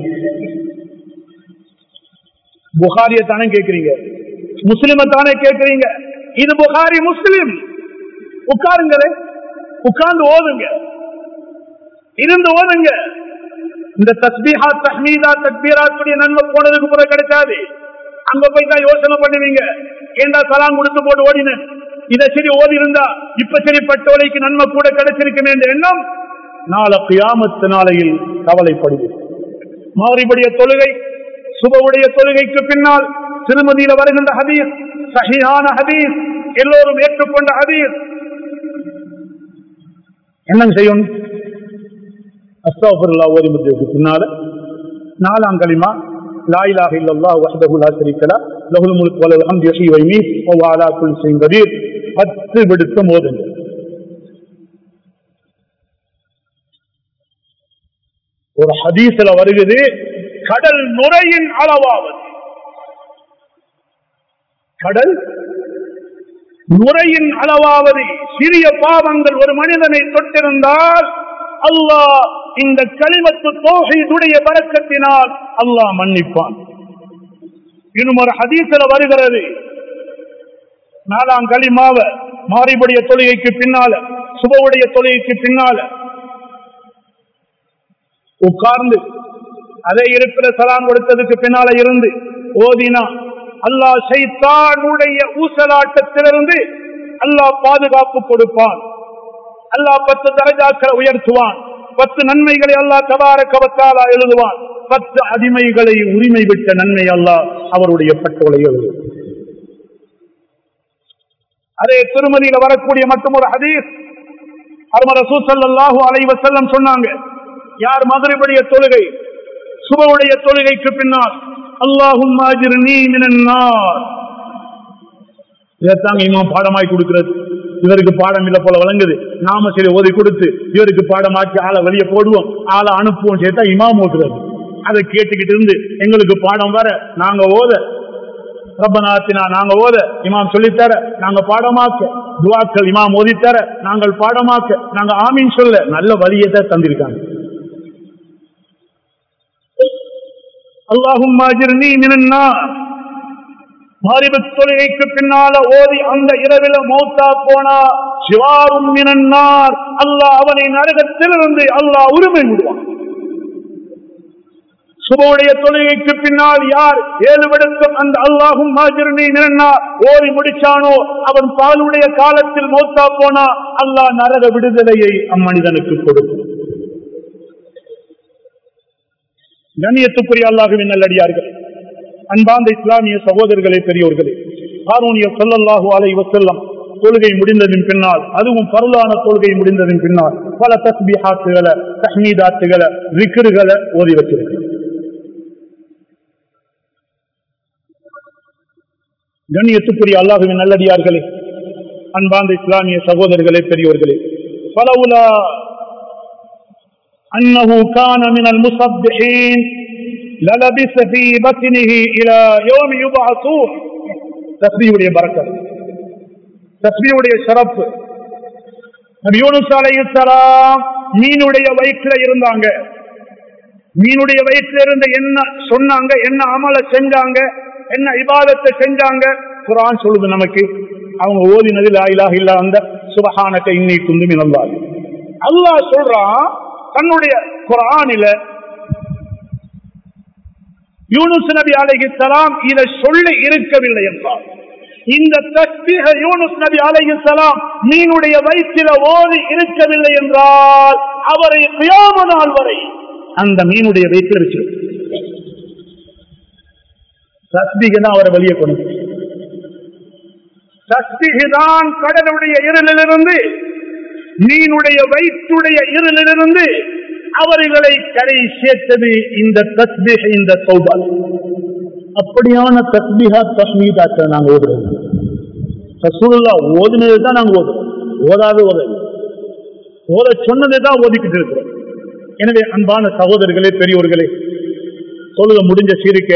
Speaker 1: புகாரிய தானே கேக்குறீங்க முஸ்லிம தானே கேக்குறீங்க இது புகாரி முஸ்லிம் உட்காருங்களே உட்கார்ந்து ஓதுங்க இருந்து ஓதுங்க இந்த தஸ்பீஹா தஹ்மீதா தக்பீராத்துடைய நன்மை போனதுக்கு பிறகு கிடைக்காது அங்க போய் தான் யோசனை பண்ணுவீங்க ஏண்டா சலாம் கொடுத்து போட்டு ஓடினேன் இதை சரி ஓதி இருந்தா இப்ப சரி பட்டோலைக்கு நன்மை கூட கிடைச்சிருக்கும் என்ற எண்ணம் நாளை கியாமத்து நாளையில் கவலைப்படுவேன் மாறிபடிய தொழுகை சுபவுடைய தொழுகைக்கு பின்னால் திருமதியில வருகின்ற ஹதீஸ் சஹியான ஹதீஸ் எல்லோரும் ஏற்றுக்கொண்ட ஹதீஸ் என்ன செய்யணும் அஸ்தாஃபிருல்லா ஓதி முடிஞ்சதுக்கு பின்னால நாலாம் களிமா லா இலாஹ இல்லல்லாஹ் வஹ்தஹு லா ஷரீக லஹ் லஹுல் முல்கு வலல் ஹம்து யுஹ்யி வ யுமீத் வ ஹுவ அலா குல்லி ஷைஇன் கதீர் பத்து விடுத்து மோதுங்க ஒரு ஹதீஸ்ல வருகிறது கடல் நுரையின் அளவாவது கடல் நுரையின் அளவாவது சிறிய பாவங்கள் ஒரு மனிதனை தொட்டிருந்தால் அல்லாஹ் இந்த களிமத்து தோகையுடைய பறக்கத்தினால் அல்லாஹ் மன்னிப்பான் இன்னும் ஒரு ஹதீஸ்ல வருகிறது நாலாம் களிமாவ மாறிபடிய தொழுகைக்கு பின்னால சுபவுடைய தொழுகைக்கு பின்னால உட்கார்ந்து அதே இருக்கிற சலாம் கொடுத்ததுக்கு பின்னால இருந்து ஓதினா அல்லாஹ் சைத்தானுடைய ஊசலாட்டத்திலிருந்து அல்லாஹ் பாதுகாப்பு கொடுப்பான் அல்லாஹ் பத்து தரஜாக்களை உயர்த்துவான் பத்து நன்மைகளை அல்லாஹ் தவார கவத்தாலா எழுதுவான் பத்து அடிமைகளை உரிமை விட்ட நன்மை அல்லாஹ் அவருடைய பட்டோலை எழுதுவான் அதே திருமதியில வரக்கூடிய மற்றும் ஒரு ஹதீஸ் அரும ரசூல் ஸல்லல்லாஹு அலைஹி வஸல்லம் சொன்னாங்க யார் மதுரைபடிய தொழுகை சுபவுடைய தொழுகைக்கு பின்னால் அல்லாஹும் இதைத்தாங்க இன்னும் பாடமாய் கொடுக்கிறது இவருக்கு பாடம் இல்ல போல வழங்குது நாம சரி ஓதி கொடுத்து இவருக்கு பாடமாக்கி ஆளை வெளியே போடுவோம் ஆளை அனுப்புவோம் சேர்த்தா இமாம் ஓட்டுறது அதை கேட்டுக்கிட்டு இருந்து எங்களுக்கு பாடம் வர நாங்க ஓத ரப்பனாத்தினா நாங்க ஓத இமாம் சொல்லித்தர நாங்க பாடமாக்க துவாக்கள் இமாம் ஓதித்தர நாங்கள் பாடமாக்க நாங்க ஆமீன் சொல்ல நல்ல வழியை தான் தந்திருக்காங்க அல்லாஹும் மாறிபு தொழுகைக்கு பின்னால ஓதி அந்த இரவில மௌத்தா போனா சிவாரும் மினன்னார் அல்லாஹ் அவனை நரகத்திலிருந்து அல்லாஹ் உரிமை விடுவான் சுபவுடைய தொழுகைக்கு பின்னால் யார் ஏழு விடுக்கும் அந்த அல்லாஹும் மாஜிரணி நிறனா ஓடி முடிச்சானோ அவன் பாலுடைய காலத்தில் மௌத்தா போனா அல்லாஹ் நரக விடுதலையை அம்மனிதனுக்கு கொடுக்கும் கண்ணியத்துக்குரிய அல்லாஹுவின் நல்லடியார்கள் அன்பார்ந்த இஸ்லாமிய சகோதரர்களே பெரியோர்களே ஹாரூனிய சொல்லல்லாஹு அலை வசல்லம் தொழுகை முடிந்ததின் பின்னால் அதுவும் பருளான தொழுகை முடிந்ததின் பின்னால் பல தஸ்பிஹாத்துகளை தஹ்மீதாத்துகளை விக்கிருகளை ஓதி வச்சிருக்கு கண்ணியத்துக்குரிய அல்லாஹுவின் நல்லடியார்களே அன்பார்ந்த இஸ்லாமிய சகோதரர்களே பெரியோர்களே பலவுலா أنه كان من المصبحين للبس في بطنه إلى يوم يبعثون தஸ்பீவுடைய பறக்கத் தஸ்பீவுடைய சிறப்பு யூனுஸ் அலையுத்தலாம் மீனுடைய வயிற்றுல இருந்தாங்க மீனுடைய வயிற்றுல இருந்த என்ன சொன்னாங்க என்ன அமல செஞ்சாங்க என்ன இபாதத்தை செஞ்சாங்க குரான் சொல்லுது நமக்கு அவங்க ஓதினதில் ஆயிலாக இல்ல அந்த சுபஹானக்க இன்னை துண்டு மினந்தால் அல்லாஹ் சொல்றான் தன்னுடைய குரானில யூனுஸ் நபி அலைஹிஸ்ஸலாம் இதை சொல்லி இருக்கவில்லை என்றார் இந்த தஸ்பீக யூனுஸ் நபி அலைஹிஸ்ஸலாம் மீனுடைய வயிற்றில ஓதி இருக்கவில்லை என்றால் அவரை கியாம நாள் வரை அந்த மீனுடைய வயிற்றில் வச்சு தஸ்பீக தான் அவரை வெளியே கொண்டு தஸ்பீக தான் கடலுடைய இருளிலிருந்து மீனுடைய வயிற்றுடைய இருளிலிருந்து அவர்களை கரை சேர்த்தது இந்த தஸ்பீஹ் இந்த சௌபால் அப்படியான தஸ்பீஹா தஸ்மீதாக்களை நாங்க ஓதுறது ரசூலுல்லா ஓதினது தான் நாங்க ஓதுறோம் ஓதாது ஓதல் ஓத சொன்னதை தான் ஓதிக்கிட்டு இருக்கிறோம் எனவே அன்பான சகோதரர்களே பெரியோர்களே சொல்லுங்க முடிஞ்ச சீரிக்க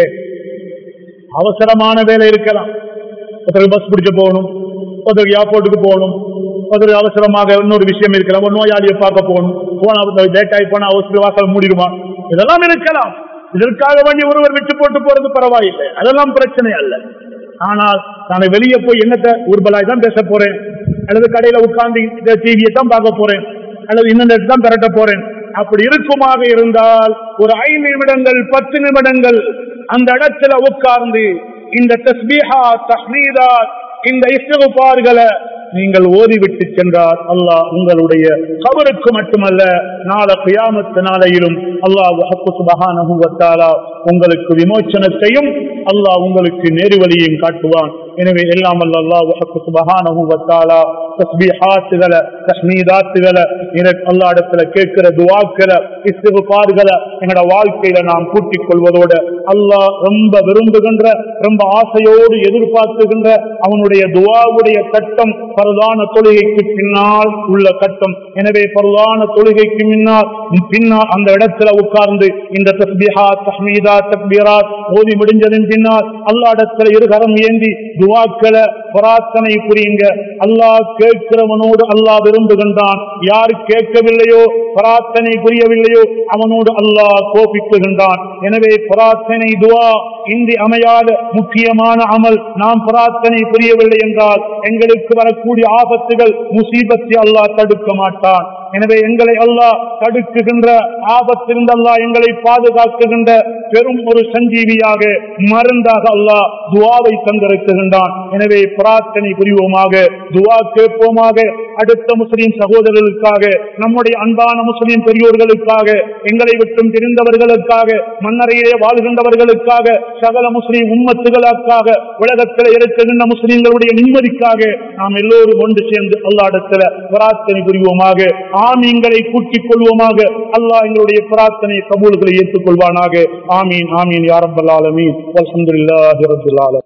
Speaker 1: அவசரமான வேலை இருக்கலாம் ஒருத்தருக்கு பஸ் பிடிச்சு போகணும் ஒருத்தருக்கு ஏர்போர்ட்டுக்கு போகணும் ஒருத்தருக்கு அவசரமாக இன்னொரு விஷயம் இருக்கலாம் ஒரு நோயாளியை பார்க்க போகணும் போனா லேட் ஆகி போனா அவசர வாசல் மூடிடுமா இதெல்லாம் இருக்கலாம் இதற்காக வேண்டி ஒருவர் விட்டு போட்டு போறது பரவாயில்லை அதெல்லாம் பிரச்சனை அல்ல ஆனால் நான் வெளியே போய் என்னத்த ஊர்பலாய் தான் பேச போறேன் அல்லது கடையில உட்கார்ந்து இந்த டிவியை தான் பார்க்க போறேன் அல்லது இன்னொரு தான் பெரட்ட போறேன் அப்படி இருக்குமாக இருந்தால் ஒரு ஐந்து நிமிடங்கள் பத்து நிமிடங்கள் அந்த இடத்துல உட்கார்ந்து இந்த தஸ்பீஹா தஹ்மீதா இந்த இஸ்திகுபார்களை நீங்கள் ஓதிவிட்டு சென்றால் அல்லாஹ் உங்களுடைய கபருக்கு மட்டுமல்ல நாள கியாமத்து நாளையிலும் அல்லாஹ் சுபஹானஹு வ தஆலா உங்களுக்கு விமோச்சனத்தையும் அல்லாஹ் உங்களுக்கு நேர்வழியையும் காட்டுவான் எனவே எல்லாம் அல்ல அல்லாஹ் சுபஹானஹு வ தஆலா தஸ்பீஹாத்துகளை தஸ்மீதாத்துகளை எனக்கு அல்லா இடத்துல கேட்கிற துவாக்களை இஸ்திகுபார்களை எங்களோட வாழ்க்கையில நாம் கூட்டிக் கொள்வதோடு அல்லாஹ் ரொம்ப விரும்புகின்ற ரொம்ப ஆசையோடு எதிர்பார்க்குகின்ற அவனுடைய துவாவுடைய கட்டம் பரதான தொழுகைக்கு பின்னால் உள்ள கட்டம் எனவே பரதான தொழுகைக்கு முன்னால் பின்னால் அந்த இடத்துல உட்கார்ந்து இந்த தஸ்பிஹா தஹ்மீதா தக்பீராத் ஓதி முடிஞ்சதன் பின்னால் அல்லா இடத்துல இருகரம் ஏந்தி துவாக்களை பிரார்த்தனை புரியுங்க அல்லாஹ் கேட்கிறவனோடு அல்லாஹ் விரும்புகின்றான் யார் கேட்கவில்லையோ பிரார்த்தனை புரியவில்லையோ அவனோடு அல்லாஹ் கோபிக்குகின்றான் எனவே பிரார்த்தனை துவா இன்றி அமையாத முக்கியமான அமல் நாம் பிரார்த்தனை புரியவில்லை என்றால் எங்களுக்கு வரக்கூடிய ஆபத்துகள் முசீபத்தை அல்லாஹ் தடுக்க மாட்டான் எனவே எங்களை அல்லாஹ் தடுக்குகின்ற ஆபத்திலிருந்து அல்லாஹ் எங்களை பாதுகாக்குகின்ற பெரும் ஒரு சஞ்சீவியாக மருந்தாக அல்லாஹ் துவாவை தந்திருக்குகின்றான் எனவே பிரார்த்தனை புரிவோமாக துவா கேட்போமாக அடுத்த முஸ்லிம் சகோதரர்களுக்காக நம்முடைய அன்பான முஸ்லிம் பெரியோர்களுக்காக எங்களை விட்டும் தெரிந்தவர்களுக்காக மன்னரையிலே வாழ்கின்றவர்களுக்காக சகல முஸ்லிம் உம்மத்துகளுக்காக உலகத்தில் இருக்கின்ற முஸ்லிம்களுடைய நிம்மதிக்காக நாம் எல்லோரும் ஒன்று சேர்ந்து அல்லாடத்தில் பிரார்த்தனை புரிவோமாக ஆமீன்களை கூட்டிக் கொள்வோமாக அல்லாஹ் எங்களுடைய பிரார்த்தனை கபூல்களை ஏற்றுக்கொள்வானாக ஆமீன் ஆமீன் யாரம்பல்லாலமீன் அல்ஹம்துலில்லாஹி ரப்பில் ஆலமீன்